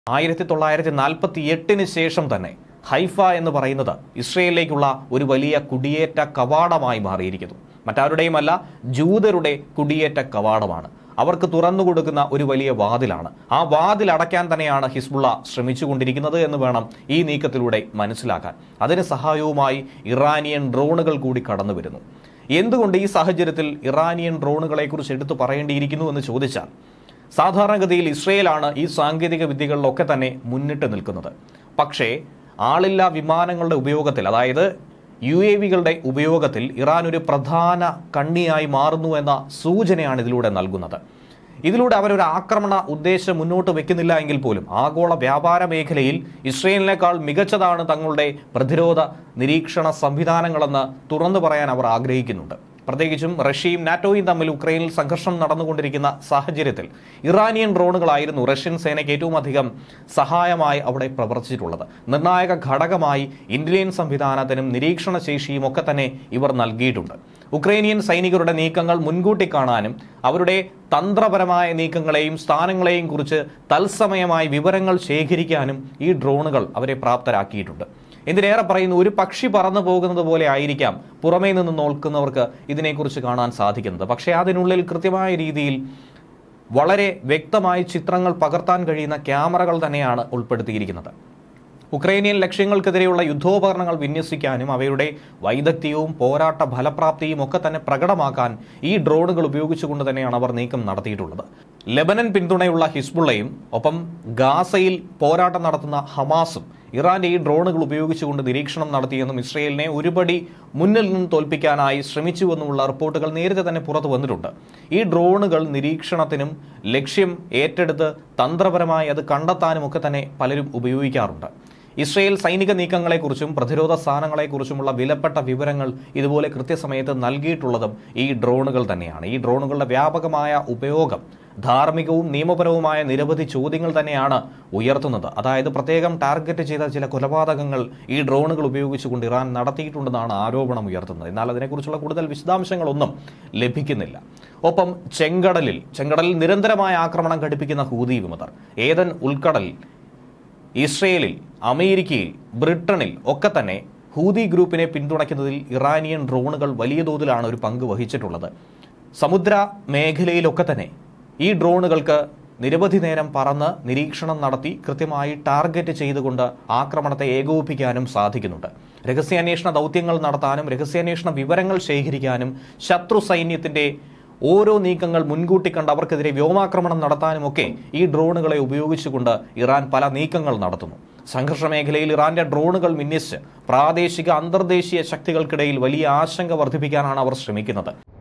ആയിരത്തി തൊള്ളായിരത്തി നാൽപ്പത്തി എട്ടിന് ശേഷം തന്നെ ഹൈഫ എന്ന് പറയുന്നത് ഇസ്രയേലിലേക്കുള്ള ഒരു വലിയ കുടിയേറ്റ കവാടമായി മാറിയിരിക്കുന്നു മറ്റാരുടെയുമല്ല ജൂതരുടെ കുടിയേറ്റ കവാടമാണ് അവർക്ക് തുറന്നു കൊടുക്കുന്ന ഒരു വലിയ വാതിലാണ് ആ വാതിൽ അടയ്ക്കാൻ തന്നെയാണ് ഹിസ്ബുള്ള ശ്രമിച്ചുകൊണ്ടിരിക്കുന്നത് എന്ന് വേണം ഈ നീക്കത്തിലൂടെ മനസ്സിലാക്കാൻ അതിന് സഹായവുമായി ഇറാനിയൻ ഡ്രോണുകൾ കൂടി കടന്നു വരുന്നു എന്തുകൊണ്ട് ഈ സാഹചര്യത്തിൽ ഇറാനിയൻ ഡ്രോണുകളെ കുറിച്ച് എടുത്തു പറയേണ്ടിയിരിക്കുന്നു എന്ന് ചോദിച്ചാൽ സാധാരണഗതിയിൽ ഇസ്രയേലാണ് ഈ സാങ്കേതിക വിദ്യകളിലൊക്കെ തന്നെ മുന്നിട്ട് നിൽക്കുന്നത് പക്ഷേ ആളില്ലാ വിമാനങ്ങളുടെ ഉപയോഗത്തിൽ അതായത് യു എ വികളുടെ ഉപയോഗത്തിൽ ഇറാൻ ഒരു പ്രധാന കണ്ണിയായി മാറുന്നു എന്ന സൂചനയാണ് ഇതിലൂടെ നൽകുന്നത് ഇതിലൂടെ അവരൊരു ആക്രമണ ഉദ്ദേശം മുന്നോട്ട് വെക്കുന്നില്ല എങ്കിൽ പോലും ആഗോള വ്യാപാര മേഖലയിൽ ഇസ്രയേലിനേക്കാൾ മികച്ചതാണ് തങ്ങളുടെ പ്രതിരോധ നിരീക്ഷണ സംവിധാനങ്ങളെന്ന് തുറന്നു പറയാൻ അവർ ആഗ്രഹിക്കുന്നുണ്ട് പ്രത്യേകിച്ചും റഷ്യയും നാറ്റോയും തമ്മിൽ ഉക്രൈനിൽ സംഘർഷം നടന്നുകൊണ്ടിരിക്കുന്ന സാഹചര്യത്തിൽ ഇറാനിയൻ ഡ്രോണുകളായിരുന്നു റഷ്യൻ സേനയ്ക്ക് ഏറ്റവും അധികം സഹായമായി അവിടെ പ്രവർത്തിച്ചിട്ടുള്ളത് നിർണായക ഘടകമായി ഇന്ത്യൻ സംവിധാനത്തിനും നിരീക്ഷണ ശേഷിയും ഒക്കെ തന്നെ ഇവർ നൽകിയിട്ടുണ്ട് ഉക്രൈനിയൻ സൈനികരുടെ നീക്കങ്ങൾ മുൻകൂട്ടി കാണാനും അവരുടെ തന്ത്രപരമായ നീക്കങ്ങളെയും സ്ഥാനങ്ങളെയും കുറിച്ച് തത്സമയമായി വിവരങ്ങൾ ശേഖരിക്കാനും ഈ ഡ്രോണുകൾ അവരെ പ്രാപ്തരാക്കിയിട്ടുണ്ട് എന്തിനേറെ പറയുന്നു ഒരു പക്ഷി പറന്നു പോകുന്നത് പോലെ ആയിരിക്കാം പുറമേ നിന്ന് നോക്കുന്നവർക്ക് ഇതിനെക്കുറിച്ച് കാണാൻ സാധിക്കുന്നത് പക്ഷേ അതിനുള്ളിൽ കൃത്യമായ രീതിയിൽ വളരെ വ്യക്തമായി ചിത്രങ്ങൾ പകർത്താൻ കഴിയുന്ന ക്യാമറകൾ തന്നെയാണ് ഉൾപ്പെടുത്തിയിരിക്കുന്നത് ഉക്രൈനിയൻ ലക്ഷ്യങ്ങൾക്കെതിരെയുള്ള യുദ്ധോപകരണങ്ങൾ വിന്യസിക്കാനും അവയുടെ വൈദഗ്ധ്യവും പോരാട്ട ഫലപ്രാപ്തിയും ഒക്കെ തന്നെ പ്രകടമാക്കാൻ ഈ ഡ്രോണുകൾ ഉപയോഗിച്ചുകൊണ്ട് തന്നെയാണ് അവർ നീക്കം നടത്തിയിട്ടുള്ളത് ലെബനൻ പിന്തുണയുള്ള ഹിസ്ബുള്ളയും ഒപ്പം ഗാസയിൽ പോരാട്ടം നടത്തുന്ന ഹമാസും ഇറാന്റെ ഈ ഡ്രോണുകൾ ഉപയോഗിച്ചുകൊണ്ട് നിരീക്ഷണം നടത്തിയെന്നും ഇസ്രയേലിനെ ഒരുപടി മുന്നിൽ നിന്ന് തോൽപ്പിക്കാനായി ശ്രമിച്ചുവെന്നുമുള്ള റിപ്പോർട്ടുകൾ നേരത്തെ തന്നെ പുറത്തു വന്നിട്ടുണ്ട് ഈ ഡ്രോണുകൾ നിരീക്ഷണത്തിനും ലക്ഷ്യം ഏറ്റെടുത്ത് തന്ത്രപരമായി അത് കണ്ടെത്താനും ഒക്കെ തന്നെ പലരും ഉപയോഗിക്കാറുണ്ട് ഇസ്രയേൽ സൈനിക നീക്കങ്ങളെക്കുറിച്ചും പ്രതിരോധ സ്ഥാനങ്ങളെക്കുറിച്ചുമുള്ള വിലപ്പെട്ട വിവരങ്ങൾ ഇതുപോലെ കൃത്യസമയത്ത് നൽകിയിട്ടുള്ളതും ഈ ഡ്രോണുകൾ തന്നെയാണ് ഈ ഡ്രോണുകളുടെ വ്യാപകമായ ഉപയോഗം ധാർമ്മികവും നിയമപരവുമായ നിരവധി ചോദ്യങ്ങൾ തന്നെയാണ് ഉയർത്തുന്നത് അതായത് പ്രത്യേകം ടാർഗറ്റ് ചെയ്ത ചില കൊലപാതകങ്ങൾ ഈ ഡ്രോണുകൾ ഉപയോഗിച്ചുകൊണ്ട് ഇറാൻ നടത്തിയിട്ടുണ്ടെന്നാണ് ആരോപണം ഉയർത്തുന്നത് എന്നാൽ അതിനെക്കുറിച്ചുള്ള കൂടുതൽ വിശദാംശങ്ങളൊന്നും ലഭിക്കുന്നില്ല ഒപ്പം ചെങ്കടലിൽ ചെങ്കടലിൽ നിരന്തരമായ ആക്രമണം ഘടിപ്പിക്കുന്ന ഹൂതി വിമതർ ഏതൻ ഉൾക്കടലിൽ ഇസ്രയേലിൽ അമേരിക്കയിൽ ബ്രിട്ടനിൽ ഒക്കെ തന്നെ ഹൂതി ഗ്രൂപ്പിനെ പിന്തുണയ്ക്കുന്നതിൽ ഇറാനിയൻ ഡ്രോണുകൾ വലിയ തോതിലാണ് ഒരു പങ്ക് വഹിച്ചിട്ടുള്ളത് സമുദ്ര മേഖലയിലൊക്കെ തന്നെ ഈ ഡ്രോണുകൾക്ക് നിരവധി നേരം പറന്ന് നിരീക്ഷണം നടത്തി കൃത്യമായി ടാർഗറ്റ് ചെയ്തുകൊണ്ട് ആക്രമണത്തെ ഏകോപിപ്പിക്കാനും സാധിക്കുന്നുണ്ട് രഹസ്യാന്വേഷണ ദൗത്യങ്ങൾ നടത്താനും രഹസ്യാന്വേഷണ വിവരങ്ങൾ ശേഖരിക്കാനും ശത്രു സൈന്യത്തിന്റെ ഓരോ നീക്കങ്ങൾ മുൻകൂട്ടി കണ്ട് അവർക്കെതിരെ വ്യോമാക്രമണം നടത്താനുമൊക്കെ ഈ ഡ്രോണുകളെ ഉപയോഗിച്ചുകൊണ്ട് ഇറാൻ പല നീക്കങ്ങൾ നടത്തുന്നു സംഘർഷ മേഖലയിൽ ഇറാന്റെ ഡ്രോണുകൾ വിന്യസിച്ച് പ്രാദേശിക അന്തർദേശീയ ശക്തികൾക്കിടയിൽ വലിയ ആശങ്ക വർദ്ധിപ്പിക്കാനാണ് അവർ ശ്രമിക്കുന്നത്